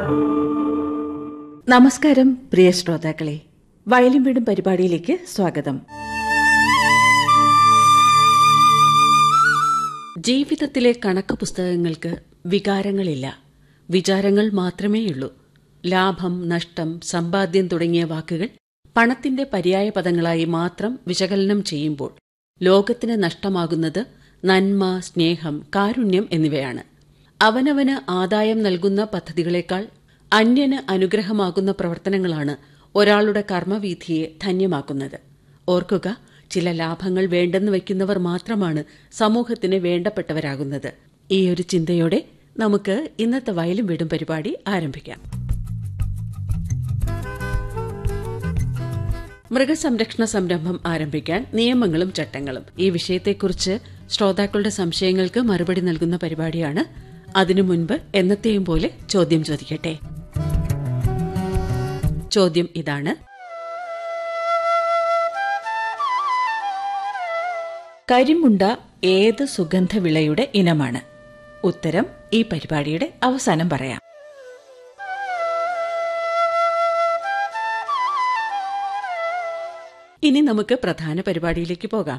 നമസ്കാരം പ്രിയ ശ്രോതാക്കളെ വയലും വീടും പരിപാടിയിലേക്ക് സ്വാഗതം ജീവിതത്തിലെ കണക്ക് പുസ്തകങ്ങൾക്ക് വികാരങ്ങളില്ല വിചാരങ്ങൾ മാത്രമേയുള്ളൂ ലാഭം നഷ്ടം സമ്പാദ്യം തുടങ്ങിയ വാക്കുകൾ പണത്തിന്റെ പര്യായ പദങ്ങളായി മാത്രം വിശകലനം ചെയ്യുമ്പോൾ ലോകത്തിന് നഷ്ടമാകുന്നത് നന്മ സ്നേഹം കാരുണ്യം എന്നിവയാണ് അവനവന് ആദായം നൽകുന്ന പദ്ധതികളെക്കാൾ അന്യന് അനുഗ്രഹമാകുന്ന പ്രവർത്തനങ്ങളാണ് ഒരാളുടെ കർമ്മവീഥിയെ ധന്യമാക്കുന്നത് ഓർക്കുക ചില ലാഭങ്ങൾ വേണ്ടെന്ന് വയ്ക്കുന്നവർ മാത്രമാണ് സമൂഹത്തിന് വേണ്ടപ്പെട്ടവരാകുന്നത് ഈ ഒരു ചിന്തയോടെ നമുക്ക് ഇന്നത്തെ വയലും വീടും പരിപാടി ആരംഭിക്കാം മൃഗസംരക്ഷണ സംരംഭം ആരംഭിക്കാൻ നിയമങ്ങളും ചട്ടങ്ങളും ഈ വിഷയത്തെക്കുറിച്ച് ശ്രോതാക്കളുടെ സംശയങ്ങൾക്ക് മറുപടി നൽകുന്ന പരിപാടിയാണ് അതിനു മുൻപ് എന്നത്തെയും പോലെ ചോദ്യം ചോദിക്കട്ടെ ചോദ്യം ഇതാണ് കരിമുണ്ട ഏത് സുഗന്ധവിളയുടെ ഇനമാണ് ഉത്തരം ഈ പരിപാടിയുടെ അവസാനം പറയാം ഇനി നമുക്ക് പ്രധാന പരിപാടിയിലേക്ക് പോകാം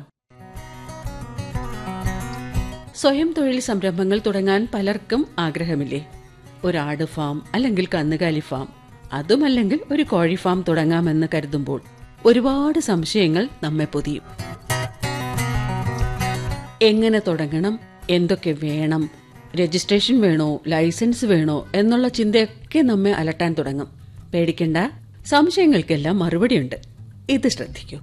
സ്വയം തൊഴിൽ സംരംഭങ്ങൾ തുടങ്ങാൻ പലർക്കും ആഗ്രഹമില്ലേ ഒരു ആട് ഫാം അല്ലെങ്കിൽ കന്നുകാലി ഫാം അതുമല്ലെങ്കിൽ ഒരു കോഴി ഫാം തുടങ്ങാമെന്ന് കരുതുമ്പോൾ ഒരുപാട് സംശയങ്ങൾ നമ്മെ പൊതിയും എങ്ങനെ തുടങ്ങണം എന്തൊക്കെ വേണം രജിസ്ട്രേഷൻ വേണോ ലൈസൻസ് വേണോ എന്നുള്ള ചിന്തയൊക്കെ നമ്മെ അലട്ടാൻ തുടങ്ങും പേടിക്കണ്ട സംശയങ്ങൾക്കെല്ലാം മറുപടിയുണ്ട് ഇത് ശ്രദ്ധിക്കൂ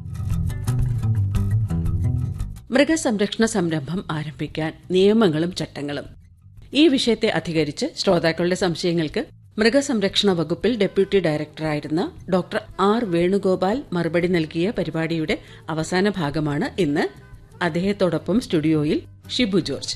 മൃഗസംരക്ഷണ സംരംഭം ആരംഭിക്കാൻ നിയമങ്ങളും ചട്ടങ്ങളും ഈ വിഷയത്തെ അധികരിച്ച് ശ്രോതാക്കളുടെ സംശയങ്ങൾക്ക് മൃഗസംരക്ഷണ വകുപ്പിൽ ഡെപ്യൂട്ടി ഡയറക്ടറായിരുന്ന ഡോക്ടർ ആർ വേണുഗോപാൽ മറുപടി നൽകിയ പരിപാടിയുടെ അവസാന ഭാഗമാണ് ഇന്ന് അദ്ദേഹത്തോടൊപ്പം സ്റ്റുഡിയോയിൽ ഷിബു ജോർജ്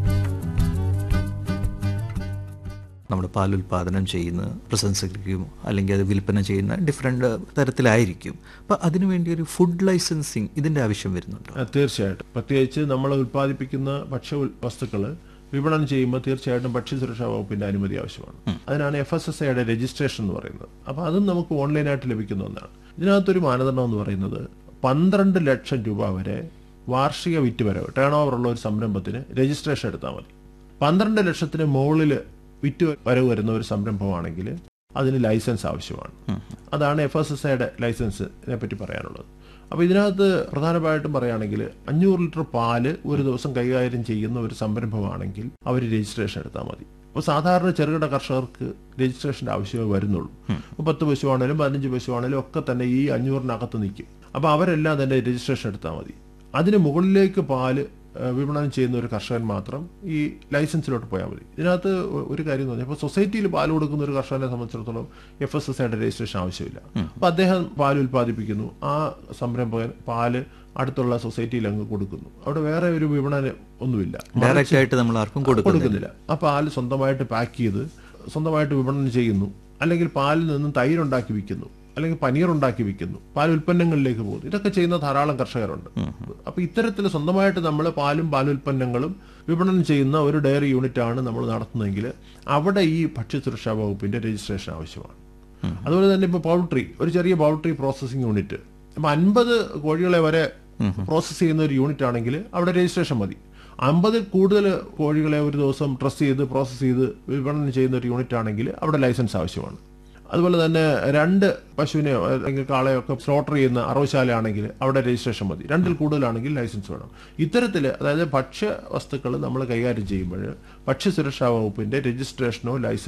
നമ്മൾ പാലുൽപാദനം ചെയ്യുന്ന പ്രശംസകർക്കും അല്ലെങ്കിൽ അത് വിൽപ്പന ചെയ്യുന്ന ഡിഫറെൻ്റ് തരത്തിലായിരിക്കും അപ്പോൾ അതിനുവേണ്ടി ഒരു ഫുഡ് ലൈസൻസിങ് ഇതിൻ്റെ ആവശ്യം വരുന്നുണ്ടോ ആ, തീർച്ചയായിട്ടും പ്രത്യേകിച്ച് നമ്മൾ ഉൽപ്പാദിപ്പിക്കുന്ന ഭക്ഷ്യ ഉൽ- വസ്തുക്കള് വിപണനം ചെയ്യുമ്പോൾ തീർച്ചയായിട്ടും ഭക്ഷ്യസുരക്ഷാ വകുപ്പിന്റെ അനുമതി ആവശ്യമാണ് അതിനാണ് എഫ് എസ് എസ് ഐയുടെ രജിസ്ട്രേഷൻ എന്ന് പറയുന്നത് അപ്പൊ അതും നമുക്ക് ഓൺലൈനായിട്ട് ലഭിക്കുന്ന ഒന്നാണ് ഇതിനകത്തൊരു മാനദണ്ഡം എന്ന് പറയുന്നത് പന്ത്രണ്ട് ലക്ഷം രൂപ വരെ വാർഷിക വിറ്റുവരവ് ടേൺ ഓവർ ഉള്ള ഒരു സംരംഭത്തിന് രജിസ്ട്രേഷൻ എടുത്താൽ മതി പന്ത്രണ്ട് ലക്ഷത്തിന് മുകളിൽ വിറ്റ് വരവ് വരുന്ന ഒരു സംരംഭമാണെങ്കിൽ അതിന് ലൈസൻസ് ആവശ്യമാണ് അതാണ് എഫ് എസ് എസ് ഐയുടെ ലൈസൻസിനെ പറ്റി പറയാനുള്ളത് അപ്പോൾ ഇതിനകത്ത് പ്രധാനമായിട്ടും പറയുകയാണെങ്കിൽ അഞ്ഞൂറ് ലിറ്റർ പാല് ഒരു ദിവസം കൈകാര്യം ചെയ്യുന്ന ഒരു സംരംഭമാണെങ്കിൽ അവർ രജിസ്ട്രേഷൻ എടുത്താൽ മതി അപ്പോൾ സാധാരണ ചെറുകിട കർഷകർക്ക് രജിസ്ട്രേഷന്റെ ആവശ്യമേ വരുന്നുള്ളൂ അപ്പോൾ പത്ത് പശുവാണേലും പതിനഞ്ച് പശുവാണേലും ഒക്കെ തന്നെ ഈ അഞ്ഞൂറിനകത്ത് നിൽക്കും അപ്പോൾ അവരെല്ലാം തന്നെ രജിസ്ട്രേഷൻ എടുത്താൽ മതി അതിന് മുകളിലേക്ക് പാല് ഏഹ്, വിപണനം ചെയ്യുന്ന ഒരു കർഷകൻ മാത്രം ഈ ലൈസൻസിലോട്ട് പോയാൽ മതി ഇതിനകത്ത് ഒ- ഒരു കാര്യം എന്ന് പറഞ്ഞാൽ ഇപ്പോൾ സൊസൈറ്റിയിൽ പാൽ കൊടുക്കുന്ന ഒരു കർഷകനെ സംബന്ധിച്ചിടത്തോളം എഫ് എസ് എസ് ഐയുടെ രജിസ്ട്രേഷൻ ആവശ്യമില്ല അപ്പോൾ അദ്ദേഹം പാൽ ഉൽപ്പാദിപ്പിക്കുന്നു ആ സംരംഭകൻ പാല് അടുത്തുള്ള സൊസൈറ്റിയിൽ അങ്ങ് കൊടുക്കുന്നു അവിടെ വേറെ ഒരു വിപണനം ഒന്നുമില്ല ഡയറക്റ്റ് ആയിട്ട് നമ്മൾ ആർക്കും കൊടുക്കുന്നില്ല കൊടുക്കുന്നില്ല ആ പാല് സ്വന്തമായിട്ട് പാക്ക് ചെയ്ത് സ്വന്തമായിട്ട് വിപണനം ചെയ്യുന്നു അല്ലെങ്കിൽ പാലിൽ നിന്നും തൈരുണ്ടാക്കി വിൽക്കുന്നു അല്ലെങ്കിൽ പനീർ ഉണ്ടാക്കി വിൽക്കുന്നു പാൽ ഉൽപ്പന്നങ്ങളിലേക്ക് പോകുന്നു ഇതൊക്കെ ചെയ്യുന്ന ധാരാളം കർഷകരുണ്ട് അപ്പൊ ഇത്തരത്തിൽ സ്വന്തമായിട്ട് നമ്മൾ പാലും പാലുൽപ്പന്നങ്ങളും വിപണനം ചെയ്യുന്ന ഒരു ഡയറി യൂണിറ്റ് ആണ് നമ്മൾ നടത്തുന്നതെങ്കിൽ അവിടെ ഈ ഭക്ഷ്യസുരക്ഷാ വകുപ്പിന്റെ രജിസ്ട്രേഷൻ ആവശ്യമാണ് അതുപോലെ തന്നെ ഇപ്പൊ പൗൾട്രി ഒരു ചെറിയ പൗൾട്രി പ്രോസസ്സിംഗ് യൂണിറ്റ് അപ്പൊ അൻപത് കോഴികളെ വരെ പ്രോസസ്സ് ചെയ്യുന്ന ഒരു യൂണിറ്റ് ആണെങ്കിൽ അവിടെ രജിസ്ട്രേഷൻ മതി അമ്പതിൽ കൂടുതൽ കോഴികളെ ഒരു ദിവസം ട്രസ് ചെയ്ത് പ്രോസസ്സ് ചെയ്ത് വിപണനം ചെയ്യുന്ന ഒരു യൂണിറ്റ് ആണെങ്കിൽ അവിടെ ലൈസൻസ് ആവശ്യമാണ് അതുപോലെ തന്നെ രണ്ട് പശുവിനെയോ അല്ലെങ്കിൽ കാളയോ ഒക്കെ സ്ലോട്ടർ ചെയ്യുന്ന അറവശാലയാണെങ്കിൽ അവിടെ രജിസ്ട്രേഷൻ മതി രണ്ടിൽ കൂടുതലാണെങ്കിൽ ലൈസൻസ് വേണം ഇത്തരത്തിൽ അതായത് ഭക്ഷ്യ വസ്തുക്കൾ നമ്മൾ കൈകാര്യം ചെയ്യുമ്പോൾ ഭക്ഷ്യസുരക്ഷാ വകുപ്പിന്റെ രജിസ്ട്രേഷനോ ലൈസൻസ്